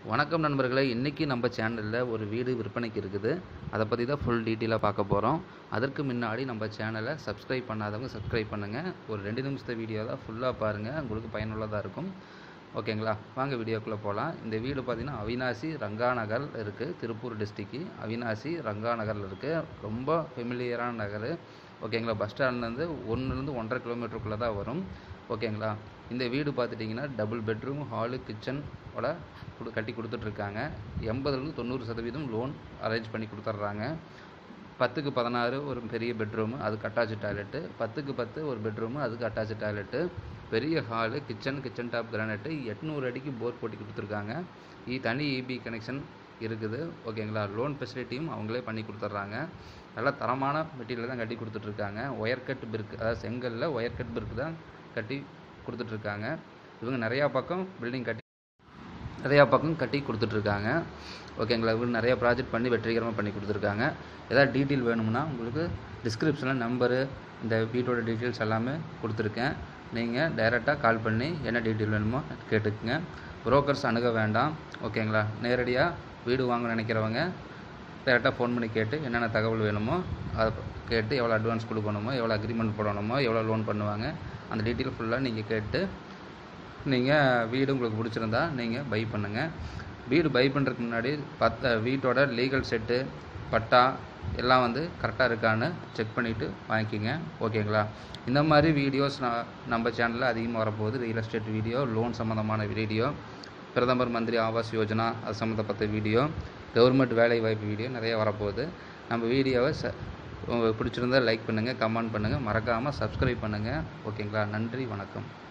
வணக்கம் நண்பர்களே இன்றைக்கி நம்ம சேனலில் ஒரு வீடு விற்பனைக்கு இருக்குது அதை பற்றி தான் ஃபுல் டீட்டெயிலாக பார்க்க போகிறோம் அதற்கு முன்னாடி நம்ம சேனலை சப்ஸ்கிரைப் பண்ணாதவங்க சப்ஸ்கிரைப் பண்ணுங்கள் ஒரு ரெண்டு நிமிஷத்து வீடியோ தான் ஃபுல்லாக பாருங்கள் உங்களுக்கு பயனுள்ளதாக இருக்கும் ஓகேங்களா வாங்க வீடியோக்குள்ளே போகலாம் இந்த வீடு பார்த்திங்கன்னா அவினாசி ரங்காநகர் இருக்குது திருப்பூர் டிஸ்ட்ரிக்கு அவினாசி ரங்காநகரில் இருக்குது ரொம்ப ஃபெமிலியரான நகர் ஓகேங்களா பஸ் ஸ்டாண்ட்லேருந்து ஒன்றுலேருந்து ஒன்றரை கிலோமீட்டருக்குள்ளே தான் வரும் ஓகேங்களா இந்த வீடு பார்த்துட்டிங்கன்னா டபுள் பெட்ரூம் ஹாலு கிச்சனோட கொடு கட்டி கொடுத்துட்ருக்காங்க எண்பதுலேருந்து தொண்ணூறு சதவீதம் லோன் அரேஞ்ச் பண்ணி கொடுத்துட்றாங்க பத்துக்கு பதினாறு ஒரு பெரிய பெட்ரூமு அதுக்கு அட்டாச்சு டாய்லெட்டு பத்துக்கு பத்து ஒரு பெட்ரூமு அதுக்கு அட்டாச்சு டாய்லெட்டு பெரிய hall kitchen kitchen top granite எட்நூறு அடிக்கு போர் போட்டு கொடுத்துருக்காங்க இ தனி இபி கனெக்ஷன் இருக்குது ஓகேங்களா லோன் ஃபெசிலிட்டியும் அவங்களே பண்ணி கொடுத்துட்றாங்க நல்லா தரமான மெட்டீரியல் தான் கட்டி கொடுத்துட்ருக்காங்க ஒயர் கட் பிருக்கு அதாவது செங்கலில் ஒயர் கட் பிருக்கு தான் கட்டி கொடுத்துட்ருக்காங்க இவங்க நிறையா பக்கம் பில்டிங் கட்டி நிறையா பக்கம் கட்டி கொடுத்துட்ருக்காங்க ஓகேங்களா இவங்க நிறையா ப்ராஜெக்ட் பண்ணி வெற்றிகரமாக பண்ணி கொடுத்துருக்காங்க ஏதாவது டீட்டெயில் வேணும்னா உங்களுக்கு டிஸ்கிரிப்ஷனில் நம்பரு இந்த வீட்டோட டீட்டெயில்ஸ் எல்லாமே கொடுத்துருக்கேன் நீங்கள் டைரெக்டாக கால் பண்ணி என்ன டீட்டெயில் வேணுமோ கேட்டுக்குங்க புரோக்கர்ஸ் அணுக வேண்டாம் ஓகேங்களா நேரடியாக வீடு வாங்க நினைக்கிறவங்க டேரெக்டாக ஃபோன் பண்ணி கேட்டு என்னென்ன தகவல் வேணுமோ அதை கேட்டு எவ்வளோ அட்வான்ஸ் கொடுக்கணுமோ எவ்வளோ அக்ரிமெண்ட் போடணுமோ எவ்வளோ லோன் பண்ணுவாங்க அந்த டீட்டெயில் ஃபுல்லாக நீங்கள் கேட்டு நீங்கள் வீடு உங்களுக்கு பிடிச்சிருந்தா நீங்கள் பை பண்ணுங்கள் வீடு பை பண்ணுறதுக்கு முன்னாடி பத்த வீட்டோட லீகல் செட்டு பட்டா எல்லாம் வந்து கரெக்டாக இருக்கான்னு செக் பண்ணிவிட்டு வாங்கிக்கிங்க ஓகேங்களா இந்த மாதிரி வீடியோஸ் நான் நம்ம சேனலில் அதிகமாக வரப்போகுது ரியல் எஸ்டேட் வீடியோ லோன் சம்மந்தமான வீடியோ பிரதமர் மந்திரி ஆவாஸ் யோஜனா அது சம்மந்தப்பட்ட வீடியோ கவர்மெண்ட் வேலை வாய்ப்பு வீடியோ நிறைய வரப்போகுது நம்ம வீடியோவை ச உங்களுக்கு பிடிச்சிருந்தா லைக் பண்ணுங்கள் கமெண்ட் பண்ணுங்கள் மறக்காமல் சப்ஸ்கிரைப் பண்ணுங்கள் ஓகேங்களா நன்றி வணக்கம்